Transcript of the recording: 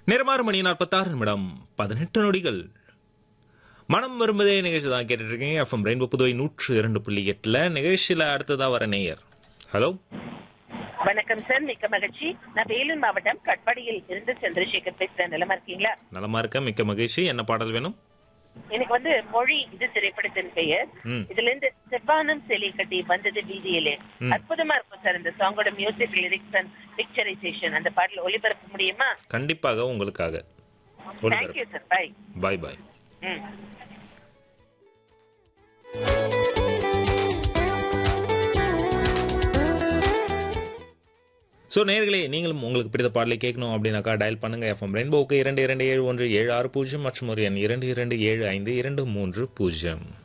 நேரமாறு மணி நாற்பத்தாறு நிமிடம் பதினெட்டு நொடிகள் மனம் விரும்புதே நிகழ்ச்சி தான் கேட்டுட்டு இருக்கீங்க எஃப்எம் ரெயின்போ புதுவை நூற்று இரண்டு புள்ளி எட்டுல நிகழ்ச்சியில அடுத்ததா வர நேயர் ஹலோ வணக்கம் சார் மிக்க மகிழ்ச்சி நான் வேலூர் மாவட்டம் கட்பாடியில் இருந்து சந்திரசேகர் பேசுறேன் நிலமா இருக்கீங்களா நலமா இருக்க மிக்க மகிழ்ச்சி என்ன பாடல் வேணும் எனக்கு வந்து மொழி இது திரைப்படத்தின் பெயர் ம். இதுல இருந்து செவ்வானம் செலி கட்டி வந்தது வீதியிலே ம். அற்புதமா இருக்கும் சார் இந்த சாங்கோட மியூசிக் லிரிக்ஸ் அண்ட் பிக்சரைசேஷன் அந்த பாடல் ஒளிபரப்ப முடியுமா கண்டிப்பாக உங்களுக்காக thank you sir bye bye bye hmm so நேர்களே நீங்களும் உங்களுக்கு பிடித்த பாடலை கேட்கணும் அப்படின்னாக்கா டயல் பண்ணுங்க எஃப்எம் ரெயின்போக்கு இரண்டு இரண்டு ஏழு ஒன்று ஏழு ஆறு பூஜ்ஜியம் மற்றும் ஒரு எண் இரண்டு இரண்டு ஏழு ஐந்து இரண்டு மூன்று பூஜ்ஜியம்